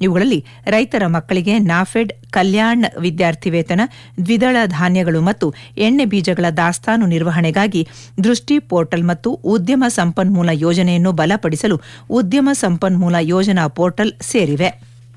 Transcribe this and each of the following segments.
ಇವುಗಳಲ್ಲಿ ರೈತರ ಮಕ್ಕಳಿಗೆ ನಾಫೆಡ್ ಕಲ್ಯಾಣ್ ವಿದ್ಯಾರ್ಥಿ ವೇತನ ದ್ವಿದಳ ಧಾನ್ಯಗಳು ಮತ್ತು ಎಣ್ಣೆ ಬೀಜಗಳ ದಾಸ್ತಾನು ನಿರ್ವಹಣೆಗಾಗಿ ದೃಷ್ಟಿ ಪೋರ್ಟಲ್ ಮತ್ತು ಉದ್ಯಮ ಸಂಪನ್ಮೂಲ ಯೋಜನೆಯನ್ನು ಬಲಪಡಿಸಲು ಉದ್ಯಮ ಸಂಪನ್ಮೂಲ ಯೋಜನಾ ಪೋರ್ಟಲ್ ಸೇರಿವೆ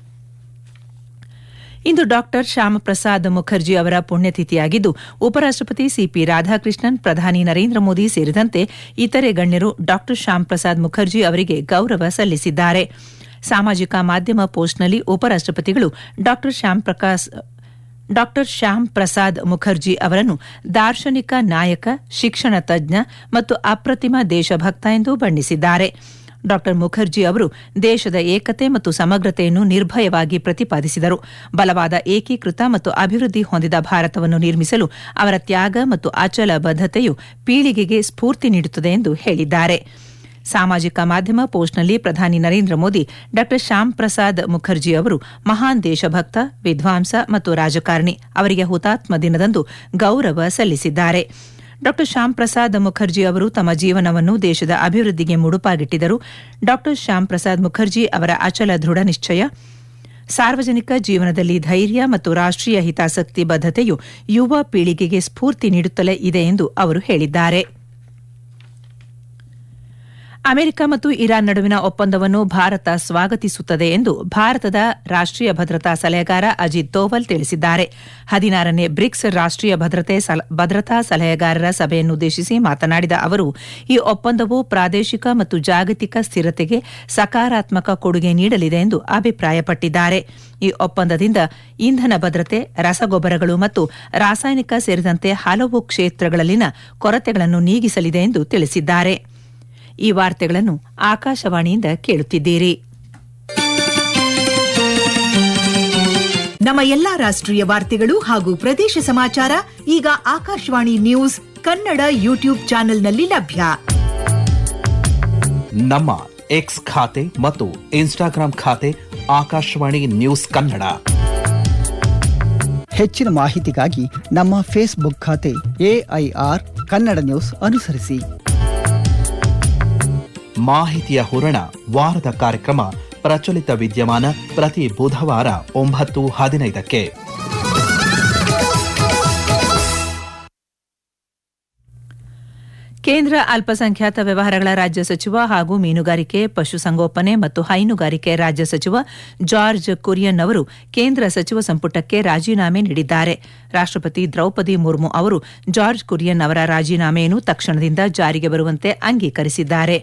ಇಂದು ಡಾಕ್ಟರ್ ಶ್ಯಾಮಪ್ರಸಾದ್ ಮುಖರ್ಜಿ ಅವರ ಪುಣ್ಯತಿಥಿಯಾಗಿದ್ದು ಉಪರಾಷ್ಟಪತಿ ಸಿಪಿ ರಾಧಾಕೃಷ್ಣನ್ ಪ್ರಧಾನಿ ನರೇಂದ್ರ ಮೋದಿ ಸೇರಿದಂತೆ ಇತರೆ ಗಣ್ಯರು ಡಾಕ್ಟರ್ ಶ್ಯಾಮಪ್ರಸಾದ್ ಮುಖರ್ಜಿ ಅವರಿಗೆ ಗೌರವ ಸಲ್ಲಿಸಿದ್ದಾರೆ ಸಾಮಾಜಿಕ ಮಾಧ್ಯಮ ಪೋಸ್ಟ್ನಲ್ಲಿ ಉಪರಾಷ್ಟಪತಿಗಳು ಡಾಕ್ಟರ್ ಶ್ಯಾಮ್ ಪ್ರಕಾಶ್ ಡಾಕ್ಟರ್ ಶ್ಯಾಮ್ ಪ್ರಸಾದ್ ಮುಖರ್ಜಿ ಅವರನ್ನು ದಾರ್ಶನಿಕ ನಾಯಕ ಶಿಕ್ಷಣ ತಜ್ಞ ಮತ್ತು ಅಪ್ರತಿಮ ದೇಶಭಕ್ತ ಎಂದು ಬಣ್ಣಿಸಿದ್ದಾರೆ ಡಾಕ್ಟರ್ ಮುಖರ್ಜಿ ಅವರು ದೇಶದ ಏಕತೆ ಮತ್ತು ಸಮಗ್ರತೆಯನ್ನು ನಿರ್ಭಯವಾಗಿ ಪ್ರತಿಪಾದಿಸಿದರು ಬಲವಾದ ಏಕೀಕೃತ ಮತ್ತು ಅಭಿವೃದ್ಧಿ ಹೊಂದಿದ ಭಾರತವನ್ನು ನಿರ್ಮಿಸಲು ಅವರ ತ್ಯಾಗ ಮತ್ತು ಅಚಲ ಬದ್ಧತೆಯು ಪೀಳಿಗೆಗೆ ಸ್ಫೂರ್ತಿ ನೀಡುತ್ತದೆ ಎಂದು ಹೇಳಿದ್ದಾರೆ ಸಾಮಾಜಿಕ ಮಾಧ್ಯಮ ಪೋಸ್ಟ್ನಲ್ಲಿ ಪ್ರಧಾನಿ ನರೇಂದ್ರ ಮೋದಿ ಡಾ ಶ್ಯಾಮ್ ಪ್ರಸಾದ್ ಮುಖರ್ಜಿ ಅವರು ಮಹಾನ್ ದೇಶಭಕ್ತ ವಿದ್ವಾಂಸ ಮತ್ತು ರಾಜಕಾರಣಿ ಅವರಿಗೆ ಹುತಾತ್ಮ ದಿನದಂದು ಗೌರವ ಸಲ್ಲಿಸಿದ್ದಾರೆ ಡಾ ಶ್ಯಾಮ್ ಪ್ರಸಾದ್ ಮುಖರ್ಜಿ ಅವರು ತಮ್ಮ ಜೀವನವನ್ನು ದೇಶದ ಅಭಿವೃದ್ಧಿಗೆ ಮುಡುಪಾಗಿಟ್ಟಿದ್ದರು ಡಾ ಶ್ಯಾಮ್ ಪ್ರಸಾದ್ ಮುಖರ್ಜಿ ಅವರ ಅಚಲ ದೃಢ ನಿಶ್ಚಯ ಸಾರ್ವಜನಿಕ ಜೀವನದಲ್ಲಿ ಧೈರ್ಯ ಮತ್ತು ರಾಷ್ಟೀಯ ಹಿತಾಸಕ್ತಿ ಬದ್ಧತೆಯು ಯುವ ಪೀಳಿಗೆಗೆ ಸ್ಫೂರ್ತಿ ನೀಡುತ್ತಲೇ ಇದೆ ಎಂದು ಅವರು ಹೇಳಿದ್ದಾರೆ ಅಮೆರಿಕ ಮತ್ತು ಇರಾನ್ ನಡುವಿನ ಒಪ್ಪಂದವನ್ನು ಭಾರತ ಸ್ವಾಗತಿಸುತ್ತದೆ ಎಂದು ಭಾರತದ ರಾಷ್ಟೀಯ ಭದ್ರತಾ ಸಲಹೆಗಾರ ಅಜಿತ್ ದೋವಲ್ ತಿಳಿಸಿದ್ದಾರೆ ಹದಿನಾರನೇ ಬ್ರಿಕ್ಸ್ ರಾಷ್ಟೀಯ ಭದ್ರತಾ ಸಲಹೆಗಾರರ ಸಭೆಯನ್ನುದ್ದೇಶಿಸಿ ಮಾತನಾಡಿದ ಅವರು ಈ ಒಪ್ಪಂದವು ಪ್ರಾದೇಶಿಕ ಮತ್ತು ಜಾಗತಿಕ ಸ್ಥಿರತೆಗೆ ಸಕಾರಾತ್ಮಕ ಕೊಡುಗೆ ನೀಡಲಿದೆ ಎಂದು ಅಭಿಪ್ರಾಯಪಟ್ಟಿದ್ದಾರೆ ಈ ಒಪ್ಪಂದದಿಂದ ಇಂಧನ ಭದ್ರತೆ ರಸಗೊಬ್ಬರಗಳು ಮತ್ತು ರಾಸಾಯನಿಕ ಸೇರಿದಂತೆ ಹಲವು ಕ್ಷೇತ್ರಗಳಲ್ಲಿನ ಕೊರತೆಗಳನ್ನು ನೀಗಿಸಲಿದೆ ಎಂದು ತಿಳಿಸಿದ್ದಾರೆ ಈ ವಾರ್ತೆಗಳನ್ನು ಆಕಾಶವಾಣಿಯಿಂದ ಕೇಳುತ್ತಿದ್ದೀರಿ ನಮ್ಮ ಎಲ್ಲಾ ರಾಷ್ಟ್ರೀಯ ವಾರ್ತೆಗಳು ಹಾಗೂ ಪ್ರದೇಶ ಸಮಾಚಾರ ಈಗ ಆಕಾಶವಾಣಿ ನ್ಯೂಸ್ ಕನ್ನಡ ಯೂಟ್ಯೂಬ್ ಚಾನೆಲ್ನಲ್ಲಿ ಲಭ್ಯ ನಮ್ಮ ಎಕ್ಸ್ ಖಾತೆ ಮತ್ತು ಇನ್ಸ್ಟಾಗ್ರಾಂ ಖಾತೆ ಆಕಾಶವಾಣಿ ನ್ಯೂಸ್ ಕನ್ನಡ ಹೆಚ್ಚಿನ ಮಾಹಿತಿಗಾಗಿ ನಮ್ಮ ಫೇಸ್ಬುಕ್ ಖಾತೆ ಎಐಆರ್ ಕನ್ನಡ ನ್ಯೂಸ್ ಅನುಸರಿಸಿ ಮಾಹಿತಿಯ ಹೂರಣ ವಾರದ ಕಾರ್ಯಕ್ರಮ ಪ್ರಚಲಿತ ವಿದ್ಯಮಾನ ಪ್ರತಿ ಬುಧವಾರ ಒಂಬತ್ತು ಹದಿನೈದಕ್ಕೆ ಕೇಂದ್ರ ಅಲ್ಪಸಂಖ್ಯಾತ ವ್ಯವಹಾರಗಳ ರಾಜ್ಯ ಸಚಿವ ಹಾಗೂ ಮೀನುಗಾರಿಕೆ ಪಶುಸಂಗೋಪನೆ ಮತ್ತು ಹೈನುಗಾರಿಕೆ ರಾಜ್ಯ ಸಚಿವ ಜಾರ್ಜ್ ಕುರಿಯನ್ ಅವರು ಕೇಂದ್ರ ಸಚಿವ ಸಂಪುಟಕ್ಕೆ ರಾಜೀನಾಮೆ ನೀಡಿದ್ದಾರೆ ರಾಷ್ಟಪತಿ ದ್ರೌಪದಿ ಮುರ್ಮು ಅವರು ಜಾರ್ಜ್ ಕುರಿಯನ್ ಅವರ ರಾಜೀನಾಮೆಯನ್ನು ತಕ್ಷಣದಿಂದ ಜಾರಿಗೆ ಬರುವಂತೆ ಅಂಗೀಕರಿಸಿದ್ದಾರೆ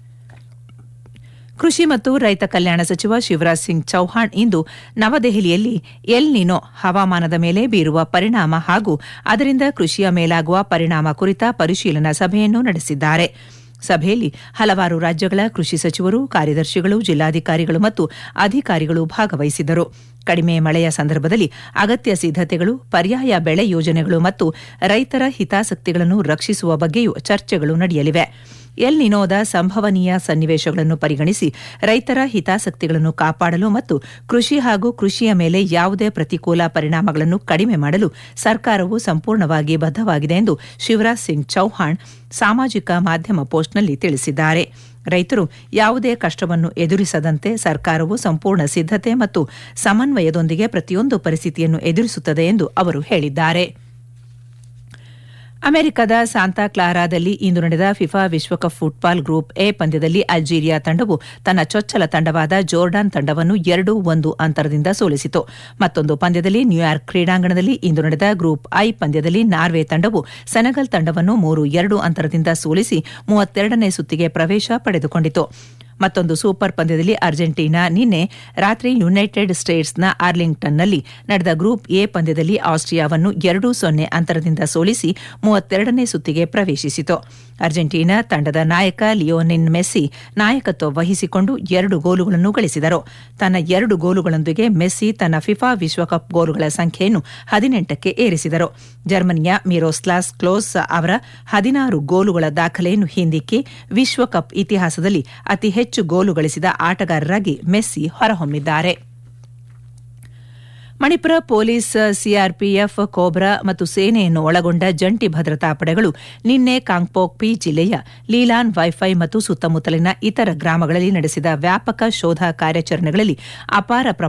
ಕೃಷಿ ಮತ್ತು ರೈತ ಕಲ್ಯಾಣ ಸಚಿವ ಶಿವರಾಜ್ ಸಿಂಗ್ ಚೌಹಾಣ್ ಇಂದು ನವದೆಹಲಿಯಲ್ಲಿ ಎಲ್ ನಿನೋ ಹವಾಮಾನದ ಮೇಲೆ ಬೀರುವ ಪರಿಣಾಮ ಹಾಗೂ ಅದರಿಂದ ಕೃಷಿಯ ಮೇಲಾಗುವ ಪರಿಣಾಮ ಕುರಿತ ಪರಿಶೀಲನಾ ಸಭೆಯನ್ನು ನಡೆಸಿದ್ದಾರೆ ಸಭೆಯಲ್ಲಿ ಹಲವಾರು ರಾಜ್ಯಗಳ ಕೃಷಿ ಸಚಿವರು ಕಾರ್ಯದರ್ಶಿಗಳು ಜಿಲ್ಲಾಧಿಕಾರಿಗಳು ಮತ್ತು ಅಧಿಕಾರಿಗಳು ಭಾಗವಹಿಸಿದ್ದರು ಕಡಿಮೆ ಮಳೆಯ ಸಂದರ್ಭದಲ್ಲಿ ಅಗತ್ಯ ಸಿದ್ದತೆಗಳು ಪರ್ಯಾಯ ಬೆಳೆ ಯೋಜನೆಗಳು ಮತ್ತು ರೈತರ ಹಿತಾಸಕ್ತಿಗಳನ್ನು ರಕ್ಷಿಸುವ ಬಗ್ಗೆಯೂ ಚರ್ಚೆಗಳು ನಡೆಯಲಿವೆ ಎಲ್ ನಿನೋದ ಸಂಭವನೀಯ ಸನ್ನಿವೇಶಗಳನ್ನು ಪರಿಗಣಿಸಿ ರೈತರ ಹಿತಾಸಕ್ತಿಗಳನ್ನು ಕಾಪಾಡಲು ಮತ್ತು ಕೃಷಿ ಹಾಗೂ ಕೃಷಿಯ ಮೇಲೆ ಯಾವುದೇ ಪ್ರತಿಕೂಲ ಪರಿಣಾಮಗಳನ್ನು ಕಡಿಮೆ ಮಾಡಲು ಸರ್ಕಾರವು ಸಂಪೂರ್ಣವಾಗಿ ಬದ್ಧವಾಗಿದೆ ಎಂದು ಶಿವರಾಜ್ ಸಿಂಗ್ ಚೌಹಾಣ್ ಸಾಮಾಜಿಕ ಮಾಧ್ಯಮ ಪೋಸ್ಟ್ನಲ್ಲಿ ತಿಳಿಸಿದ್ದಾರೆ ರೈತರು ಯಾವುದೇ ಕಷ್ಟವನ್ನು ಎದುರಿಸದಂತೆ ಸರ್ಕಾರವು ಸಂಪೂರ್ಣ ಸಿದ್ದತೆ ಮತ್ತು ಸಮನ್ವಯದೊಂದಿಗೆ ಪ್ರತಿಯೊಂದು ಪರಿಸ್ಥಿತಿಯನ್ನು ಎದುರಿಸುತ್ತದೆ ಎಂದು ಅವರು ಹೇಳಿದ್ದಾರೆ ಅಮೆರಿಕದ ಸಾಂತಾ ಕ್ಲಾರಾದಲ್ಲಿ ಇಂದು ನಡೆದ ಫಿಫಾ ವಿಶ್ವಕಪ್ ಫುಟ್ಬಾಲ್ ಗ್ರೂಪ್ ಎ ಪಂದ್ಯದಲ್ಲಿ ಅಲ್ಜೀರಿಯಾ ತಂಡವು ತನ್ನ ಚೊಚ್ಚಲ ತಂಡವಾದ ಜೋರ್ಡಾನ್ ತಂಡವನ್ನು ಎರಡು ಒಂದು ಅಂತರದಿಂದ ಸೋಲಿಸಿತು ಮತ್ತೊಂದು ಪಂದ್ಯದಲ್ಲಿ ನ್ಯೂಯಾರ್ಕ್ ಕ್ರೀಡಾಂಗಣದಲ್ಲಿ ಇಂದು ನಡೆದ ಗ್ರೂಪ್ ಐ ಪಂದ್ಯದಲ್ಲಿ ನಾರ್ವೆ ತಂಡವು ಸೆನೆಗಲ್ ತಂಡವನ್ನು ಮೂರು ಎರಡು ಅಂತರದಿಂದ ಸೋಲಿಸಿ ಮೂವತ್ತೆರಡನೇ ಸುತ್ತಿಗೆ ಪ್ರವೇಶ ಪಡೆದುಕೊಂಡಿತು ಮತ್ತೊಂದು ಸೂಪರ್ ಪಂದ್ಯದಲ್ಲಿ ಅರ್ಜೆಂಟೀನಾ ನಿನ್ನೆ ರಾತ್ರಿ ಯುನೈಟೆಡ್ ಸ್ಟೇಟ್ಸ್ನ ಆರ್ಲಿಂಗ್ಟನ್ನಲ್ಲಿ ನಡೆದ ಗ್ರೂಪ್ ಎ ಪಂದ್ಯದಲ್ಲಿ ಆಸ್ಟ್ರಿಯಾವನ್ನು ಎರಡು ಸೊನ್ನೆ ಅಂತರದಿಂದ ಸೋಲಿಸಿ ಮೂವತ್ತೆರಡನೇ ಸುತ್ತಿಗೆ ಪ್ರವೇಶಿಸಿತು ಅರ್ಜೆಂಟೀನಾ ತಂಡದ ನಾಯಕ ಲಿಯೋನಿನ್ ಮೆಸ್ಸಿ ನಾಯಕತ್ವ ವಹಿಸಿಕೊಂಡು ಎರಡು ಗೋಲುಗಳನ್ನು ಗಳಿಸಿದರು ತನ್ನ ಎರಡು ಗೋಲುಗಳೊಂದಿಗೆ ಮೆಸ್ಸಿ ತನ್ನ ಫಿಫಾ ವಿಶ್ವಕಪ್ ಗೋಲುಗಳ ಸಂಖ್ಯೆಯನ್ನು ಹದಿನೆಂಟಕ್ಕೆ ಏರಿಸಿದರು ಜರ್ಮನಿಯ ಮಿರೋಸ್ಲಾಸ್ ಕ್ಲೋಸ್ ಅವರ ಹದಿನಾರು ಗೋಲುಗಳ ದಾಖಲೆಯನ್ನು ಹಿಂದಿಕ್ಕಿ ವಿಶ್ವಕಪ್ ಇತಿಹಾಸದಲ್ಲಿ ಅತಿ ಹೆಚ್ಚು ಗೋಲು ಗಳಿಸಿದ ಆಟಗಾರರಾಗಿ ಮೆಸ್ಸಿ ಹೊರಹೊಮ್ಮಿದ್ದಾರೆ ಮಣಿಪುರ ಪೊಲೀಸ್ ಸಿಆರ್ಪಿಎಫ್ ಕೋಬ್ರಾ ಮತ್ತು ಸೇನೆಯನ್ನು ಒಳಗೊಂಡ ಜಂಟಿ ಭದ್ರತಾ ಪಡೆಗಳು ನಿನ್ನೆ ಕಾಂಗ್ಪೋಕ್ಪಿ ಜಿಲ್ಲೆಯ ಲೀಲಾನ್ ವೈಫೈ ಮತ್ತು ಸುತ್ತಮುತ್ತಲಿನ ಇತರ ಗ್ರಾಮಗಳಲ್ಲಿ ನಡೆಸಿದ ವ್ಯಾಪಕ ಶೋಧ ಕಾರ್ಯಾಚರಣೆಗಳಲ್ಲಿ ಅಪಾರ